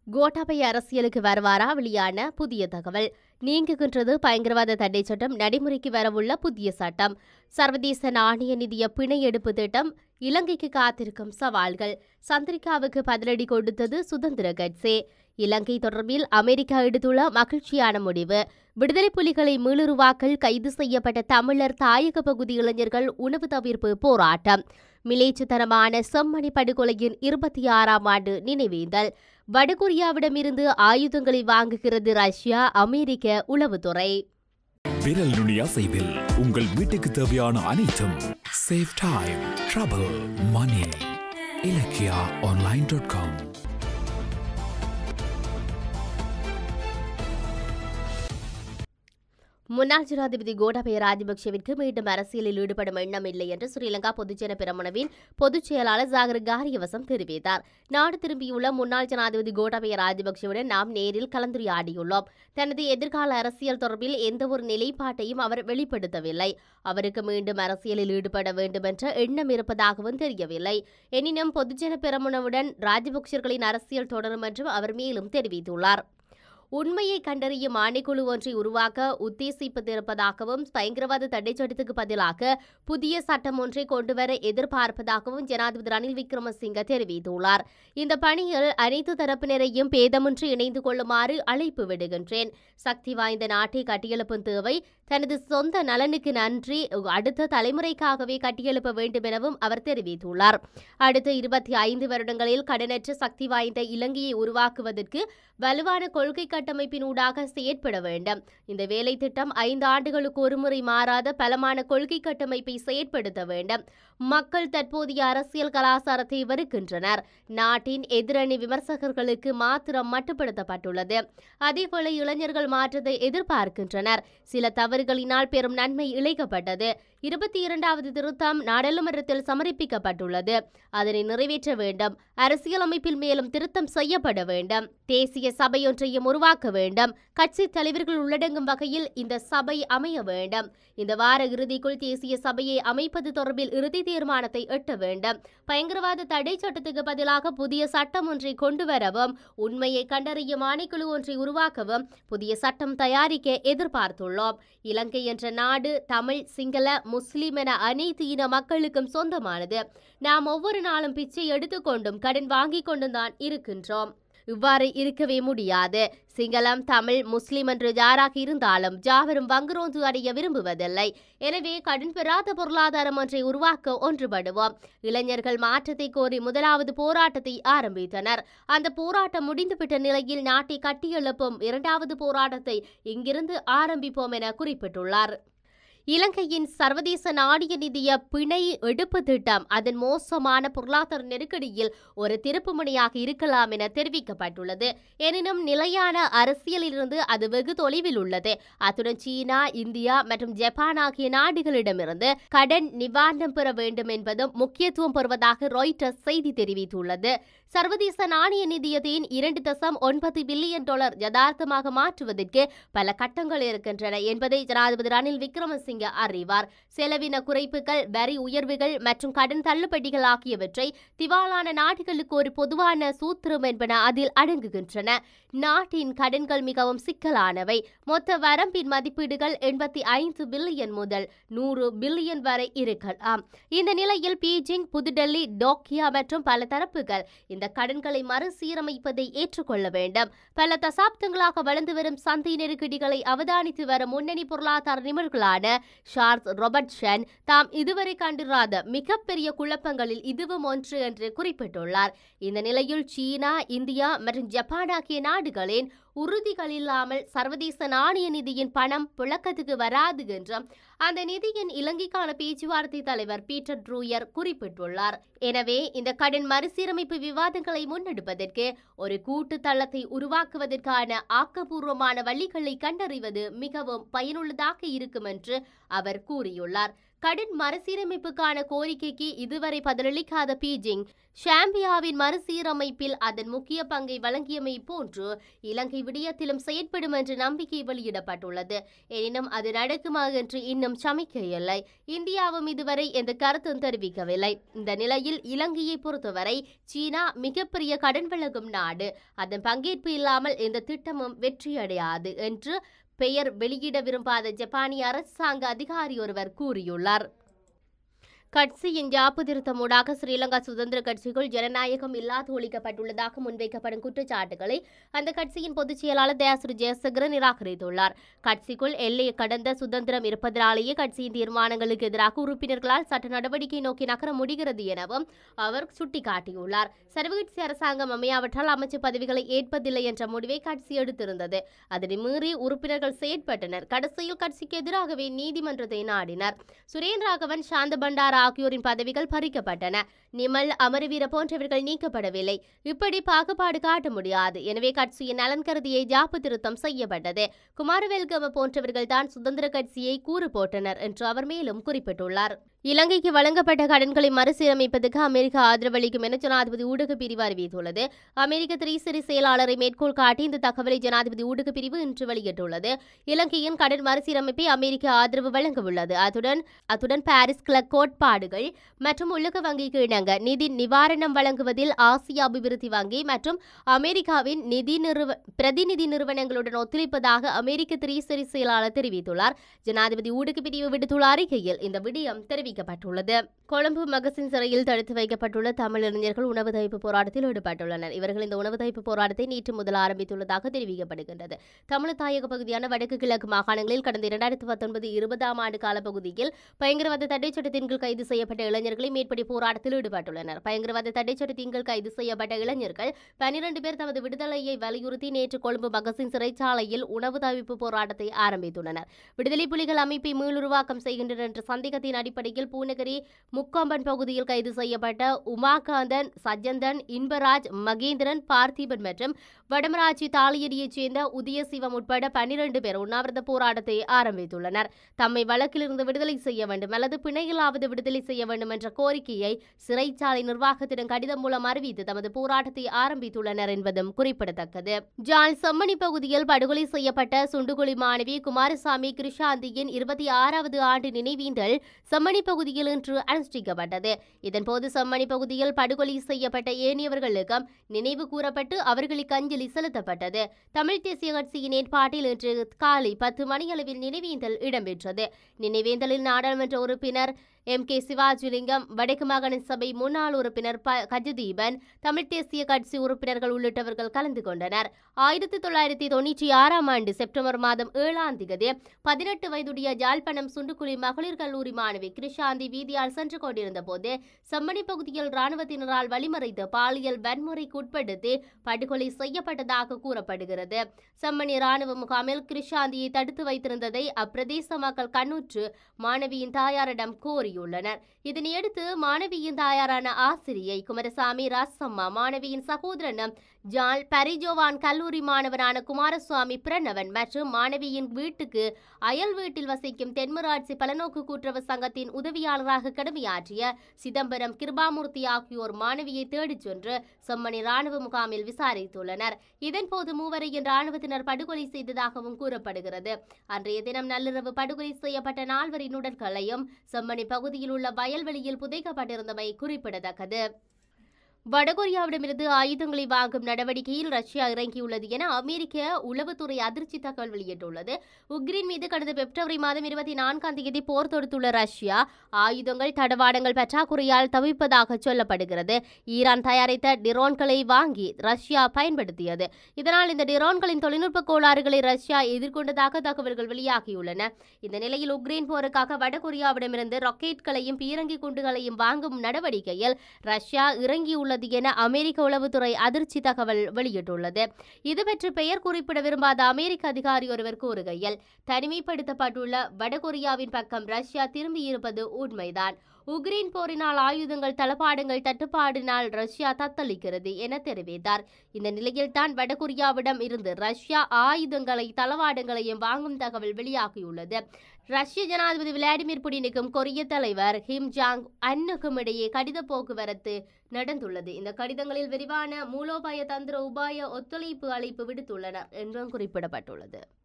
கோட்டாபய அரசியலுக்கு வருவாரா வெளியான புதிய தகவல் நீங்குகின்றது பயங்கரவாத தடை சட்டம் நடைமுறைக்கு வரவுள்ள புதிய சட்டம் சர்வதேச நாணய நிதிய பிணை எடுப்பு திட்டம் இலங்கைக்கு காத்திருக்கும் சவால்கள் சந்திரிகாவுக்கு பதிலடி கொடுத்தது சுதந்திர கட்சே இலங்கை தொடர்பில் அமெரிக்கா எடுத்துள்ள மகிழ்ச்சியான முடிவு விடுதலை புலிகளை மீளுருவாக்கல் கைது செய்யப்பட்ட தமிழர் தாயக பகுதி இளைஞர்கள் உணவு தவிர்ப்பு போராட்டம் மிலேச்சத்தனமான செம்மணி படுகொலையின் இருபத்தி ஆறாம் ஆண்டு நினைவேந்தல் வடகொரியாவிடமிருந்து ஆயுதங்களை வாங்குகிறது ரஷ்யா அமெரிக்க உளவுத்துறை விரல் நுனி அசைவில் உங்கள் வீட்டுக்கு தேவையான அனைத்தும் save time trouble money Ilakkiya online dot com முன்னாள் ஜனாதிபதி கோட்டாபய ராஜபக்சவிற்கு மீண்டும் அரசியலில் ஈடுபடும் எண்ணம் இல்லை என்று ஸ்ரீலங்கா பொதுஜன பிரமுனவின் பொதுச் செயலாளர் ஜாகர் காரியவசம் தெரிவித்தார் நாடு திரும்பியுள்ள முன்னாள் ஜனாதிபதி கோட்டாபய ராஜபக்சவுடன் நாம் நேரில் கலந்துரையாடியுள்ளோம் தனது எதிர்கால அரசியல் தொடர்பில் எந்தவொரு நிலைப்பாட்டையும் அவர் வெளிப்படுத்தவில்லை அவருக்கு மீண்டும் அரசியலில் ஈடுபட வேண்டும் என்ற எண்ணம் இருப்பதாகவும் தெரியவில்லை எனினும் பொதுஜன பிரமுனவுடன் ராஜபக்சர்களின் அரசியல் தொடரும் என்றும் அவர் மேலும் தெரிவித்துள்ளார் உண்மையை கண்டறியும் ஆணைக்குழு ஒன்றை உருவாக்க உத்தேசிப்பதிருப்பதாகவும் பயங்கரவாத தடை சட்டத்துக்கு பதிலாக புதிய சட்டம் ஒன்றை கொண்டுவர எதிர்பார்ப்பதாகவும் ஜனாதிபதி ரணில் விக்ரமசிங்க தெரிவித்துள்ளார் இந்த பணியில் அனைத்து தரப்பினரையும் பேதமின்றி இணைந்து கொள்ளுமாறு அழைப்பு விடுகின்றேன் சக்தி வாய்ந்த நாட்டை கட்டியெழுப்பும் தேவை தனது சொந்த நலனுக்கு நன்றி அடுத்த தலைமுறைக்காகவே கட்டியெழுப்ப வேண்டும் எனவும் அவர் தெரிவித்துள்ளார் அடுத்த இருபத்தி ஐந்து வருடங்களில் கடனற்ற சக்தி வாய்ந்த இலங்கையை உருவாக்குவதற்கு வலுவான கொள்கை கட்டமைப்பினூடாக செயற்பட வேண்டும் இந்த வேலை திட்டம் ஐந்து ஆண்டுகளுக்கு ஒருமுறை மாறாத பலமான கொள்கை கட்டமைப்பை செயற்படுத்த வேண்டும் மக்கள் தற்போதைய அரசியல் கலாச்சாரத்தை வெறுக்கின்றனர் நாட்டின் எதிரணி விமர்சகர்களுக்கு மாத்திரம் மட்டுப்படுத்தப்பட்டுள்ளது அதேபோல இளைஞர்கள் மாற்றத்தை எதிர்பார்க்கின்றனர் சில தவறுகளினால் பெரும் நன்மை இழைக்கப்பட்டது இருபத்தி இரண்டாவது திருத்தம் நாடாளுமன்றத்தில் சமர்ப்பிக்கப்பட்டுள்ளது அதனை நிறைவேற்ற வேண்டும் அரசியலமைப்பில் மேலும் திருத்தம் செய்யப்பட வேண்டும் தேசிய சபையொன்றையும் உருவாக்க வேண்டும் கட்சி தலைவர்கள் உள்ளடங்கும் வகையில் இந்த சபை அமைய வேண்டும் இந்த வார இறுதிக்குள் தேசிய சபையை அமைப்பது தொடர்பில் இறுதி தீர்மானத்தை எட்ட வேண்டும் பயங்கரவாத தடை சட்டத்துக்கு பதிலாக புதிய சட்டம் ஒன்றை கொண்டு வரவும் உண்மையை கண்டறியும் ஆணைக்குழு ஒன்றை உருவாக்கவும் புதிய சட்டம் தயாரிக்க எதிர்பார்த்துள்ளோம் இலங்கை என்ற நாடு தமிழ் சிங்கள முஸ்லிம் என அனைத்து இன மக்களுக்கும் சொந்தமானது நாம் ஒவ்வொரு நாளும் பிச்சை எடுத்துக்கொண்டும் கடன் வாங்கிக் கொண்டும் தான் இருக்கின்றோம் இவ்வாறு இருக்கவே முடியாது சிங்களம் தமிழ் முஸ்லிம் என்று யாராக இருந்தாலும் ஜாவரும் வங்குரோந்து அடைய விரும்புவதில்லை எனவே கடன் பெறாத பொருளாதாரம் ஒன்றை உருவாக்க ஒன்றுபடுவோம் இளைஞர்கள் மாற்றத்தை கோரி முதலாவது போராட்டத்தை ஆரம்பித்தனர் அந்த போராட்டம் முடிந்துவிட்ட நிலையில் நாட்டை கட்டியெழுப்பும் இரண்டாவது போராட்டத்தை இங்கிருந்து ஆரம்பிப்போம் என குறிப்பிட்டுள்ளார் இலங்கையின் சர்வதேச நாணய நிதிய பிணை எடுப்பு திட்டம் அதன் மோசமான பொருளாதார நெருக்கடியில் ஒரு திருப்புமுனையாக இருக்கலாம் என தெரிவிக்கப்பட்டுள்ளது எனினும் நிலையான அரசியலிலிருந்து அது வெகு தொலைவில் உள்ளது அத்துடன் சீனா இந்தியா மற்றும் ஜப்பான் ஆகிய நாடுகளிடமிருந்து கடன் நிவாரணம் பெற வேண்டும் என்பதும் முக்கியத்துவம் பெறுவதாக ராய்டர்ஸ் செய்தி தெரிவித்துள்ளது சர்வதேச நாணய நிதியத்தின் இரண்டு தசம் ஒன்பது பில்லியன் டாலர் யதார்த்தமாக மாற்றுவதற்கு பல கட்டங்கள் இருக்கின்றன என்பதை ஜனாதிபதி ரணில் விக்ரமசிங்க அறிவார் செலவின குறைப்புகள் வரி உயர்வுகள் மற்றும் கடன் தள்ளுபடிகள் ஆகியவற்றை திவாலான நாடுகளுக்கு ஒரு பொதுவான சூத்திரம் என்பன அதில் அடங்குகின்றன நாட்டின் கடன்கள் மிகவும் சிக்கலானவை மொத்த வரம்பின் மதிப்பீடுகள் எண்பத்தி ஐந்து பில்லியன் முதல் நூறு பில்லியன் வரை இருக்கலாம் இந்த நிலையில் பீஜிங் புதுடெல்லி டோக்கியா மற்றும் பல தரப்புகள் இந்த கடன்களை மறுசீரமைப்பதை ஏற்றுக்கொள்ள வேண்டும் பல தசாப்தங்களாக வளர்ந்து வரும் சந்தை நெருக்கடிகளை அவதானித்து வரும் முன்னணி பொருளாதார நிபுணர்களான ஷார்ஸ் ரொபர்ட்சன் தாம் இதுவரை கண்டிராத மிகப்பெரிய குழப்பங்களில் இதுவும் ஒன்று என்று குறிப்பிட்டுள்ளார் இந்த நிலையில் சீனா இந்தியா மற்றும் ஜப்பான் ஆகிய நாடுகளின் உறுதிகள் இல்லாமல் சர்வதேச நாணய நிதியின் பணம் புழக்கத்துக்கு வராது என்றும் அந்த நிதியின் இலங்கைக்கான பேச்சுவார்த்தை தலைவர் பீட்டர் ட்ரூயர் குறிப்பிட்டுள்ளார் எனவே இந்த கடன் மறுசீரமைப்பு விவாதங்களை முன்னெடுப்பதற்கு ஒரு கூட்டு தளத்தை உருவாக்குவதற்கான ஆக்கப்பூர்வமான வழிகளை கண்டறிவது மிகவும் பயனுள்ளதாக இருக்கும் என்று அவர் கூறியுள்ளார் கடன் மறுசீரமைப்புக்கான கோரிக்கைக்கு இதுவரை பதிலளிக்காத பீஜிங் ஷாம்பியாவின் மறுசீரமைப்பில் அதன் முக்கிய பங்கை வழங்கியமை போன்று இலங்கை விடயத்திலும் செயற்படும் என்ற நம்பிக்கை வெளியிடப்பட்டுள்ளது எனினும் அது நடக்குமா என்று இன்னும் சமிக்கையில்லை இந்தியாவும் இதுவரை எந்த கருத்தும் தெரிவிக்கவில்லை இந்த நிலையில் இலங்கையை பொறுத்தவரை சீனா மிகப்பெரிய கடன் வழங்கும் நாடு அதன் பங்கேற்பு இல்லாமல் இந்த திட்டமும் வெற்றியடையாது என்று பெயர் வெளியிட விரும்பாத ஜப்பானிய அரசாங்க அதிகாரி ஒருவர் கூறியுள்ளார் கட்சியின் யாப்பு திருத்தமூடாக ஸ்ரீலங்கா சுதந்திர கட்சிக்குள் ஜனநாயகம் இல்லாது ஒழிக்கப்பட்டுள்ளதாக முன்வைக்கப்படும் குற்றச்சாட்டுகளை அந்த கட்சியின் பொதுச் செயலாளர் தயாசுரு ஜெயசங்கர நிராகரித்துள்ளார் கட்சிக்குள் எல்லையை கடந்த சுதந்திரம் இருப்பதனாலேயே கட்சியின் தீர்மானங்களுக்கு எதிராக உறுப்பினர்களால் சட்ட நடவடிக்கை நோக்கி நகர முடிகிறது எனவும் அவர் சுட்டிக்காட்டியுள்ளார் சர்வகட்சி அரசாங்கம் அமையாவற்றால் அமைச்சர் பதவிகளை ஏற்பதில்லை என்ற முடிவை கட்சி எடுத்திருந்தது அதனை மீறி உறுப்பினர்கள் செயற்பட்டனர் கடைசியில் கட்சிக்கு எதிராகவே நீதிமன்றத்தை நாடினர் சுரேன் ராகவன் சாந்த பண்டார ஆகியோரின் பதவிகள் பறிக்கப்பட்டன நிமல் அமரவீர போன்றவர்கள் நீக்கப்படவில்லை இப்படி பாகுபாடு காட்ட முடியாது எனவே கட்சியின் நலன் கருதியை ஜாப்பு திருத்தம் செய்யப்பட்டது குமாரவேல்கம போன்றவர்கள் தான் சுதந்திர கட்சியை கூறு போட்டனர் என்று அவர் மேலும் குறிப்பிட்டுள்ளார் இலங்கைக்கு வழங்கப்பட்ட கடன்களை மறுசீரமைப்பதற்கு அமெரிக்கா ஆதரவளிக்கும் என ஜனாதிபதி ஊடக பிரிவு அறிவித்துள்ளது அமெரிக்க திரைசரி செயலாளரை மேற்கோள் காட்டி இந்த தகவலை ஜனாதிபதி ஊடக பிரிவு இன்று வெளியிட்டுள்ளது இலங்கையின் கடன் மறுசீரமைப்பை அமெரிக்க ஆதரவு வழங்க உள்ளது அத்துடன் அத்துடன் பாரிஸ் கிளப் கோட்பாடுகள் மற்றும் உலக வங்கிக்கு இணங்க நிதி நிவாரணம் வழங்குவதில் ஆசிய அபிவிருத்தி வங்கி மற்றும் அமெரிக்காவின் நிதி நிறுவ பிரதிநிதி நிறுவனங்களுடன் ஒத்துழைப்பதாக அமெரிக்க திரைசரி செயலாளர் தெரிவித்துள்ளார் ஜனாதிபதி ஊடக பிரிவு விடுத்துள்ள அறிக்கையில் இந்த விடயம் தெரிவிக்கப்பட்டுள்ளது கொழும்பு மகசின் சிறையில் தடுத்து வைக்கப்பட்டுள்ள தமிழ் இளைஞர்கள் உணவு தவிப்பு போராட்டத்தில் ஈடுபட்டுள்ளனர் இவர்கள் இந்த உணவு தவிப்பு போராட்டத்தை நேற்று முதல் ஆரம்பித்துள்ளதாக தெரிவிக்கப்படுகின்றது தமிழ் தாயக பகுதியான வடக்கு கிழக்கு மாகாணங்களில் கடந்த இரண்டாயிரத்தி பத்தொன்பது இருபதாம் ஆண்டு காலப்பகுதியில் பயங்கரவாத தடை சட்டத்தின் கீழ் கைது செய்யப்பட்ட இளைஞர்களை மேற்படி போராட்டத்தில் ஈடுபட்டுள்ளனர் பயங்கரவாத தடை சட்டத்தின் கீழ் கைது செய்யப்பட்ட இளைஞர்கள் பனிரெண்டு பேர் தமது விடுதலையை வலியுறுத்தி நேற்று கொழும்பு மகசின் சிறைச்சாலையில் உணவு தவிப்பு போராட்டத்தை ஆரம்பித்துள்ளனர் விடுதலை புலிகள் அமைப்பை மீளுருவாக்கம் செய்கின்றனர் என்ற சந்தேகத்தின் அடிப்படையில் பூநகரி முக்கொம்பன் பகுதியில் கைது செய்யப்பட்ட உமாகாந்தன் சஜ்ஜந்தன் இன்பராஜ் மகேந்திரன் பார்த்திபன் மற்றும் வடமராட்சி தாளியடியைச் சேர்ந்த உதயசிவம் உட்பட பன்னிரண்டு பேர் உண்ணாவிரத போராட்டத்தை ஆரம்பித்துள்ளனர் தம்மை வழக்கிலிருந்து விடுதலை செய்ய வேண்டும் அல்லது பிணையிலாவது விடுதலை செய்ய வேண்டும் என்ற கோரிக்கையை சிறைச்சாலை நிர்வாகத்திடம் கடிதம் மூலம் அறிவித்து தமது போராட்டத்தை ஆரம்பித்துள்ளனர் என்பதும் குறிப்பிடத்தக்கது ஜால் செம்மணி பகுதியில் படுகொலை செய்யப்பட்ட சுண்டுகுழி மாணவி குமாரசாமி கிருஷாந்தியின் இருபத்தி ஆறாவது ஆண்டு நினைவேந்தல் செம்மணி பகுதியில் இன்று அனுஷ்டிக்கப்பட்டது இதன்போது செம்மணி பகுதியில் படுகொலை செய்யப்பட்ட ஏனையவர்களுக்கும் நினைவு கூறப்பட்டு அவர்களுக்கு அஞ்சலி செலுத்தப்பட்டது தமிழ் தேசிய கட்சியின் ஏற்பாட்டில் இன்று காலை பத்து மணியளவில் நினைவேந்தல் இடம்பெற்றது நினைவேந்தலில் நாடாளுமன்ற உறுப்பினர் எம் கே சிவாஜிலிங்கம் வடக்கு மாகாண சபை முன்னாள் உறுப்பினர் ப கஜதீபன் தமிழ் தேசிய கட்சி உறுப்பினர்கள் உள்ளிட்டவர்கள் கலந்து கொண்டனர் ஆயிரத்தி தொள்ளாயிரத்தி தொண்ணூற்றி ஆறாம் ஆண்டு செப்டம்பர் மாதம் ஏழாம் திகதி பதினெட்டு வயதுடைய யாழ்ப்பாணம் சுண்டுக்குழி மகளிர் கல்லூரி மாணவி கிருஷாந்தி வீதியால் சென்று கொண்டிருந்த போது செம்மணி பகுதியில் ராணுவத்தினரால் வழிமறைத்து பாலியல் வன்முறைக்கு உட்படுத்தி படுகொலை செய்யப்பட்டதாக கூறப்படுகிறது செம்மணி ராணுவ முகாமில் கிருஷாந்தியை தடுத்து வைத்திருந்ததை அப்பிரதேச மக்கள் கண்ணுற்று மாணவியின் தாயாரிடம் கோரியுள்ளனர் இதனையடுத்து மாணவியின் தாயாரான ஆசிரியை குமாரசாமி ராசம்மா மாணவியின் சகோதரனும் ஜால் பரிஜோவான் கல்லூரி மாணவரான குமாரசுவாமி பிரணவன் மற்றும் மாணவியின் வீட்டுக்கு அயல் வீட்டில் வசிக்கும் தென்மராட்சி பலநோக்கு கூட்டுறவு சங்கத்தின் உதவியாளராக கடமையாற்றிய சிதம்பரம் கிருபாமூர்த்தி ஆகியோர் மாணவியை தேடிச் சென்று செம்மணி ராணுவ முகாமில் விசாரித்துள்ளனர் இதன்போது மூவரையும் ராணுவத்தினர் படுகொலை செய்ததாகவும் கூறப்படுகிறது அன்றைய தினம் நள்ளிரவு படுகொலை செய்யப்பட்ட நால்வரின் உடல்களையும் செம்மணி பகுதியில் உள்ள வயல்வெளியில் புதைக்கப்பட்டிருந்தமை குறிப்பிடத்தக்கது வடகொரியாவிடமிருந்து ஆயுதங்களை வாங்கும் நடவடிக்கையில் ரஷ்யா இறங்கியுள்ளது என அமெரிக்க உளவுத்துறை அதிர்ச்சி தகவல் வெளியிட்டுள்ளது உக்ரைன் மீது கடந்த பிப்ரவரி மாதம் இருபத்தி நான்காம் தேதி போர் தொடுத்துள்ள ரஷ்யா ஆயுதங்கள் தடவாடங்கள் பற்றாக்குறையால் தவிப்பதாக சொல்லப்படுகிறது ஈரான் தயாரித்த டிரோன்களை வாங்கி ரஷ்யா பயன்படுத்தியது இதனால் இந்த டிரோன்களின் தொழில்நுட்ப கோளாறுகளை ரஷ்யா எதிர்கொண்டதாக தகவல்கள் வெளியாகியுள்ளன இந்த நிலையில் உக்ரைன் போருக்காக வடகொரியாவிடமிருந்து ராக்கெட்களையும் பீரங்கி குண்டுகளையும் வாங்கும் நடவடிக்கையில் ரஷ்யா இறங்கியுள்ளது என அமெரிக்க உளவுத்துறை அதிர்ச்சி தகவல் வெளியிட்டுள்ளது இது பற்றி பெயர் குறிப்பிட விரும்பாத அமெரிக்க அதிகாரி ஒருவர் கூறுகையில் தனிமைப்படுத்தப்பட்டுள்ள வடகொரியாவின் பக்கம் ரஷ்யா திரும்பியிருப்பது உண்மைதான் உக்ரைன் போரினால் ஆயுதங்கள் தளபாடங்கள் தட்டுப்பாடினால் ரஷ்யா தத்தளிக்கிறது என தெரிவித்தார் இந்த நிலையில் தான் வடகொரியாவிடம் இருந்து ரஷ்யா ஆயுதங்களை தளவாடங்களையும் வாங்கும் தகவல் வெளியாகியுள்ளது ரஷ்ய ஜனாதிபதி விளாடிமிர் புடினுக்கும் கொரிய தலைவர் கிம் ஜாங் அன்னுக்கும் இடையே கடித போக்குவரத்து நடந்துள்ளது இந்த கடிதங்களில் விரிவான மூலோபாய தந்திர உபாய ஒத்துழைப்பு அழைப்பு விடுத்துள்ளனர் என்றும் குறிப்பிடப்பட்டுள்ளது